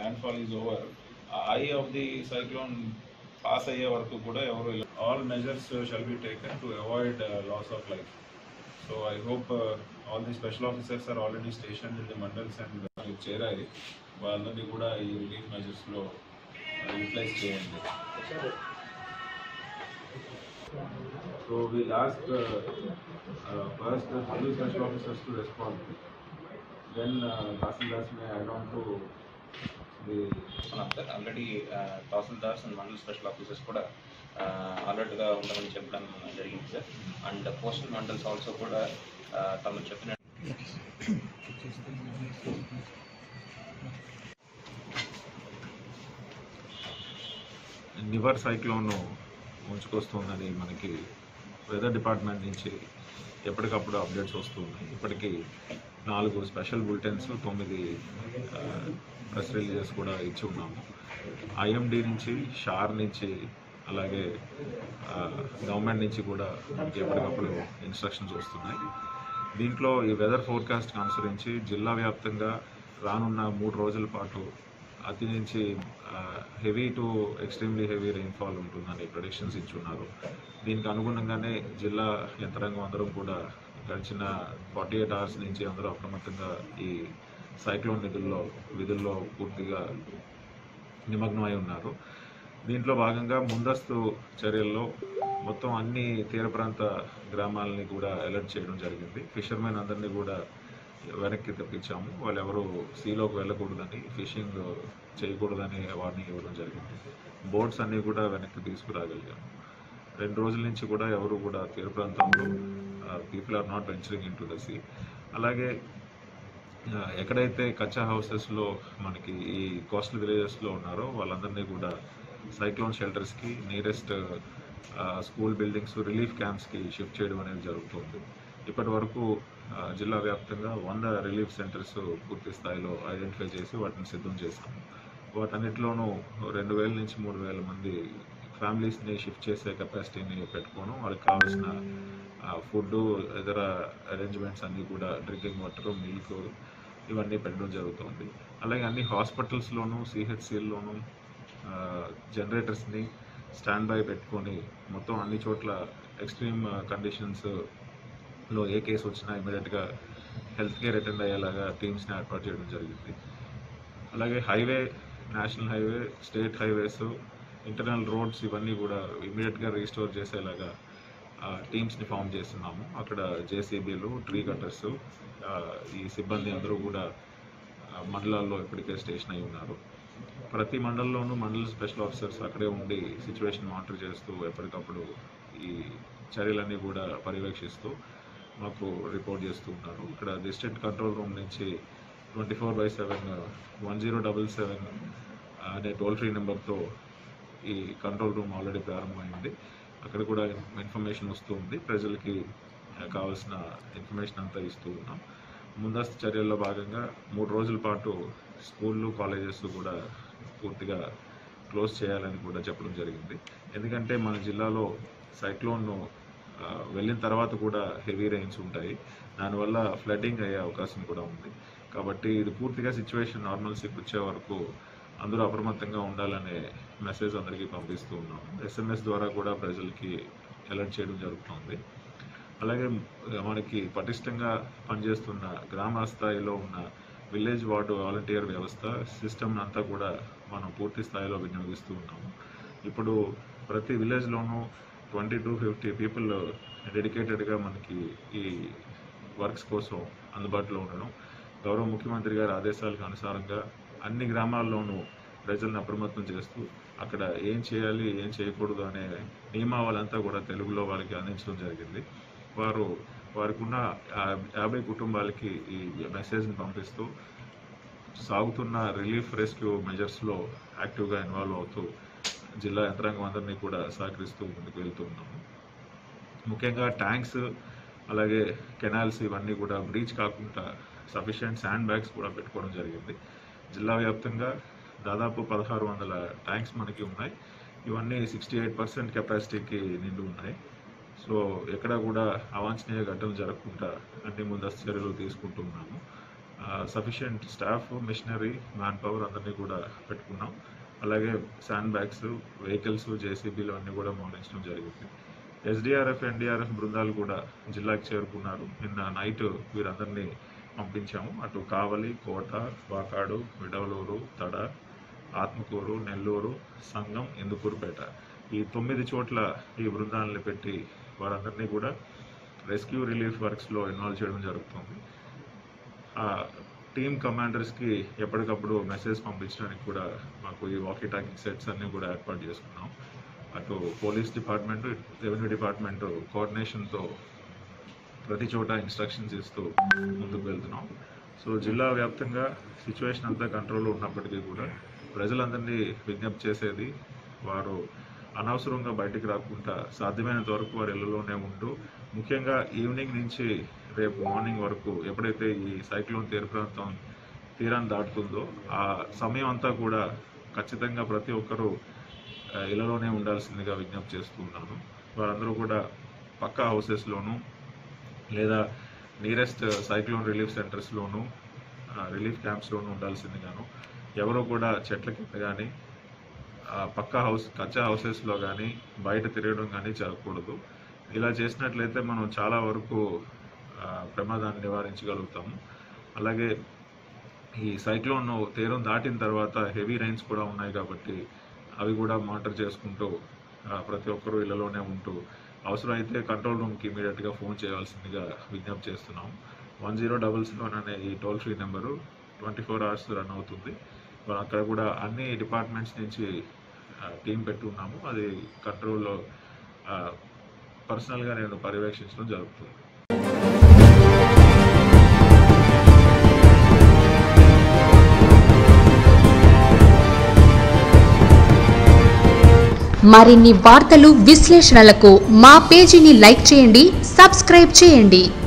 land fall is over eye of the cyclone pass అయ్యే వరకు కూడా ఎవరు all measures shall be taken to avoid loss of life so I hope all the special officers are already station in the mandals and చేరాయి వాళ్ళని కూడా ఈ relief మెజర్స్లో utilise చేయండి so will ask first mandal special officers to respond then tahsildars may add on to the sir already tahsildars and mandal special officers కూడా అలర్ట్గా ఉండమని చెప్పడం జరిగింది sir and postal mandals also కూడా ఆ, తమకు చెప్పిన నివర్ సైక్లోన్ ముంచుకొస్తుందని మనకి వెదర్ డిపార్ట్మెంట్ నుంచి ఎప్పటికప్పుడు అప్డేట్స్ వస్తున్నాయి ఇప్పటికీ నాలుగు స్పెషల్ బులెటిన్స్ తొమ్మిది ప్రెస్ రిలీజెస్ కూడా ఇచ్చి ఉన్నాము ఐఎండి నుంచి షార్ నుంచి అలాగే గవర్నమెంట్ నుంచి కూడా మనకి ఎప్పటికప్పుడు ఇన్స్ట్రక్షన్స్ వస్తున్నాయి దీంట్లో ఈ వెదర్ ఫోర్కాస్ట్ అనుసరించి జిల్లా వ్యాప్తంగా రానున్న మూడు రోజుల పాటు అతి నుంచి heavy to extremely heavy rainfall ఉంటుందని ప్రొడిక్షన్స్ ఇచ్చున్నారు దీనికి అనుగుణంగానే జిల్లా యంత్రాంగం అందరం కూడా గడిచిన ఫార్టీ ఎయిట్ అవర్స్ నుంచి అందరూ అప్రమత్తంగా ఈ సైక్లోన్ నిధుల్లో విధుల్లో పూర్తిగా నిమగ్నమై ఉన్నారు దీంట్లో భాగంగా ముందస్తు చర్యల్లో మొత్తం అన్ని తీర ప్రాంత గ్రామాలని కూడా అలర్ట్ చేయడం జరిగింది ఫిషర్మెన్ అందరినీ కూడా వెనక్కి తెప్పించాము వాళ్ళు ఎవరు సీలోకి వెళ్ళకూడదని ఫిషింగ్ చేయకూడదని వార్నింగ్ ఇవ్వడం జరిగింది బోట్స్ అన్నీ కూడా వెనక్కి తీసుకురాగలిగాము రెండు రోజుల నుంచి కూడా ఎవరు కూడా తీర ప్రాంతంలో people are not venturing into the sea అలాగే ఆ, ఎక్కడైతే కచ్చా హౌసెస్లో మనకి ఈ కోస్టల్ విలేజెస్లో ఉన్నారో వాళ్ళందరినీ కూడా సైక్లోన్ షెల్టర్స్కి నియరెస్ట్ స్కూల్ బిల్డింగ్స్ రిలీఫ్ క్యాంప్స్కి షిఫ్ట్ చేయడం అనేది జరుగుతుంది ఇప్పటి వరకు ఆ, జిల్లా వ్యాప్తంగా వంద రిలీఫ్ సెంటర్స్ పూర్తి స్థాయిలో ఐడెంటిఫై చేసి వాటిని సిద్ధం చేశాము వాటన్నిటిలోనూ రెండు వేల నుంచి మూడు వేల మంది ఫ్యామిలీస్ని షిఫ్ట్ చేసే కెపాసిటీని పెట్టుకోను వాళ్ళకి కావాల్సిన ఫుడ్ ఇతర అరేంజ్మెంట్స్ అన్నీ కూడా డ్రింకింగ్ వాటర్ మిల్క్ ఇవన్నీ పెట్టడం జరుగుతుంది అలాగే అన్ని హాస్పిటల్స్లోనూ సిహెచ్సిల్లోనూ జనరేటర్స్ని స్టాండ్ బై పెట్టుకొని మొత్తం అన్ని చోట్ల ఎక్స్ట్రీమ్ కండిషన్స్లో ఏ కేసు వచ్చినా ఇమీడియట్గా హెల్త్ కేర్ అటెండ్ అయ్యేలాగా టీమ్స్ని ఏర్పాటు చేయడం జరిగింది అలాగే highway national highway state highways internal roads ఇవన్నీ కూడా ఇమీడియట్గా రీస్టోర్ చేసేలాగా టీమ్స్ని ఫామ్ చేస్తున్నాము అక్కడ జేసీబీలు ట్రీ కట్టర్స్ ఈ సిబ్బంది అందరూ కూడా ఆ, మండలాల్లో ఇప్పటికే స్టేషన్ అయి ఉన్నారు ప్రతి మండలంలోనూ మండల స్పెషల్ ఆఫీసర్స్ అక్కడే ఉండి సిచ్యువేషన్ మానిటర్ చేస్తూ ఎప్పటికప్పుడు ఈ చర్యలన్నీ కూడా పర్యవేక్షిస్తూ మాకు రిపోర్ట్ చేస్తూ ఉన్నారు ఇక్కడ డిస్ట్రిక్ట్ కంట్రోల్ రూమ్ నుంచి twenty four by seven one zero double seven అనే టోల్ ఫ్రీ నెంబర్తో ఈ కంట్రోల్ రూమ్ ఆల్రెడీ ప్రారంభమైంది అక్కడ కూడా ఇన్ఫర్మేషన్ వస్తూ ఉంది ప్రజలకి ఆ, కావాల్సిన ఇన్ఫర్మేషన్ అంతా ఇస్తూ ఉన్నాం ముందస్తు చర్యల్లో భాగంగా మూడు రోజుల పాటు స్కూళ్ళు కాలేజెస్ కూడా పూర్తిగా క్లోజ్ చేయాలని కూడా చెప్పడం జరిగింది ఎందుకంటే మన జిల్లాలో సైక్లోన్ ఆ, వెళ్ళిన తర్వాత కూడా హెవీ రెయిన్స్ ఉంటాయి దానివల్ల ఫ్లడ్డింగ్ అయ్యే అవకాశం కూడా ఉంది కాబట్టి ఇది పూర్తిగా సిచ్యువేషన్ నార్మల్సీకి వచ్చే వరకు అందరూ అప్రమత్తంగా ఉండాలనే మెసేజ్ అందరికీ పంపిస్తూ ఉన్నాం ఎస్ఎంఎస్ ద్వారా కూడా ప్రజలకి అలర్ట్ చేయడం జరుగుతుంది అలాగే మనకి పటిష్టంగా పనిచేస్తున్న గ్రామ స్థాయిలో ఉన్న విలేజ్ వార్డు వాలంటీర్ వ్యవస్థ సిస్టమ్ అంతా కూడా మనం పూర్తి స్థాయిలో వినియోగిస్తూ ఉన్నాము ఇప్పుడు ప్రతి విలేజ్లోనూ ట్వంటీ టు ఫిఫ్టీ పీపుల్ డెడికేటెడ్గా మనకి ఈ వర్క్స్ కోసం అందుబాటులో ఉండడం గౌరవ ముఖ్యమంత్రి గారి ఆదేశాలకు అనుసారంగా అన్ని గ్రామాల్లోనూ ప్రజలను అప్రమత్తం చేస్తూ అక్కడ ఏం చేయాలి ఏం చేయకూడదు అనే నియమావళంతా కూడా తెలుగులో వాళ్ళకి అందించడం జరిగింది వారు వారికి ఉన్న యా- యాభై కుటుంబాలకి ఈ మెసేజ్ని పంపిస్తూ సాగుతున్న రిలీఫ్ రెస్క్యూ మెజర్స్లో యాక్టివ్గా ఇన్వాల్వ్ అవుతూ జిల్లా యంత్రాంగం అందరినీ కూడా సహకరిస్తూ ముందుకు వెళ్తూ ఉన్నాము ముఖ్యంగా ట్యాంక్స్ అలాగే కెనాల్స్ ఇవన్నీ కూడా బ్రీచ్ కాకుండా సఫిషియెంట్ శాండ్ బ్యాగ్స్ కూడా పెట్టుకోవడం జరిగింది జిల్లా వ్యాప్తంగా దాదాపు పదహారు వందల ట్యాంక్స్ మనకి ఉన్నాయి ఇవన్నీ సిక్స్టీ ఎయిట్ పర్సెంట్ కెపాసిటీకి నిండి ఉన్నాయి సో ఎక్కడ కూడా అవాంఛనీయ ఘటనలు జరగకుండా అన్ని ముందస్తు చర్యలు తీసుకుంటూ ఉన్నాము sufficient staff machinery man power అందరినీ కూడా పెట్టుకున్నాం అలాగే శాండ్ బ్యాగ్స్ వెహికల్స్ జేసీబీలు అన్నీ కూడా మోహరించడం జరిగింది ఎస్డిఆర్ఎఫ్ ఎన్డీఆర్ఎఫ్ బృందాలు కూడా జిల్లాకి చేరుకున్నారు నిన్న నైట్ వీరందరినీ పంపించాము అటు కావలి కోట వాకాడు విడవలూరు తడ ఆత్మకూరు నెల్లూరు సంగం ఇందుకూరుపేట ఈ తొమ్మిది చోట్ల ఈ బృందాలను పెట్టి వారందరినీ కూడా రెస్క్యూ రిలీఫ్ వర్క్స్లో ఇన్వాల్వ్ చేయడం జరుగుతుంది ఆ టీమ్ కమాండర్స్కి ఎప్పటికప్పుడు మెసేజ్ పంపించడానికి కూడా మాకు ఈ వాకీ టాకింగ్ సెట్స్ అన్నీ కూడా ఏర్పాటు చేసుకున్నాం అటు పోలీస్ డిపార్ట్మెంట్ రెవెన్యూ డిపార్ట్మెంట్ కోఆర్డినేషన్తో ప్రతి చోట ఇన్స్ట్రక్షన్స్ ఇస్తూ ముందుకు వెళ్తున్నాం సో జిల్లా వ్యాప్తంగా సిచ్యువేషన్ అంతా కంట్రోల్లో ఉన్నప్పటికీ కూడా ప్రజలందరినీ విజ్ఞప్తి చేసేది వారు అనవసరంగా బయటికి రాకుండా సాధ్యమైనంత వరకు వారి ఇళ్లలోనే ఉంటూ ముఖ్యంగా ఈవినింగ్ నుంచి రేపు మార్నింగ్ వరకు ఎప్పుడైతే ఈ సైక్లోన్ తీర ప్రాంతం తీరాన్ని దాటుతుందో ఆ సమయం అంతా కూడా ఖచ్చితంగా ప్రతి ఒక్కరూ ఆ, ఇళ్లలోనే ఉండాల్సిందిగా విజ్ఞప్తి చేస్తున్నాను వారందరూ కూడా పక్కా హౌసెస్లోనూ లేదా నియరెస్ట్ సైక్లోన్ రిలీఫ్ సెంటర్స్లోనూ రిలీఫ్ క్యాంప్స్లోనూ ఉండాల్సిందిగాను ఎవరు కూడా చెట్ల కింద కానీ పక్కా హౌస్ కచ్చా హౌసెస్లో కానీ బయట తిరగడం కానీ జరగకూడదు ఇలా చేసినట్లయితే మనం చాలా వరకు ఆ, ప్రమాదాన్ని నివారించగలుగుతాము అలాగే ఈ సైక్లోన్ తీరం దాటిన తర్వాత హెవీ రైన్స్ కూడా ఉన్నాయి కాబట్టి అవి కూడా మానిటర్ చేసుకుంటూ ఆ, ప్రతి ఒక్కరూ ఇళ్లలోనే ఉంటూ అవసరమైతే కంట్రోల్ రూమ్కి ఇమీడియట్గా ఫోన్ చేయాల్సిందిగా విజ్ఞప్తి చేస్తున్నాం వన్ జీరో డబల్ సెవెన్ అనే ఈ toll free number twenty four hours run అవుతుంది మరి అక్కడ కూడా అన్ని డిపార్ట్మెంట్స్ నుంచి టీం పెట్టి ఉన్నాము అది కంట్రోల్లో పర్సనల్గా నేను పర్యవేక్షించడం జరుగుతుంది మరిన్ని వార్తలు విశ్లేషణలకు మా పేజీని లైక్ చేయండి సబ్స్క్రైబ్ చేయండి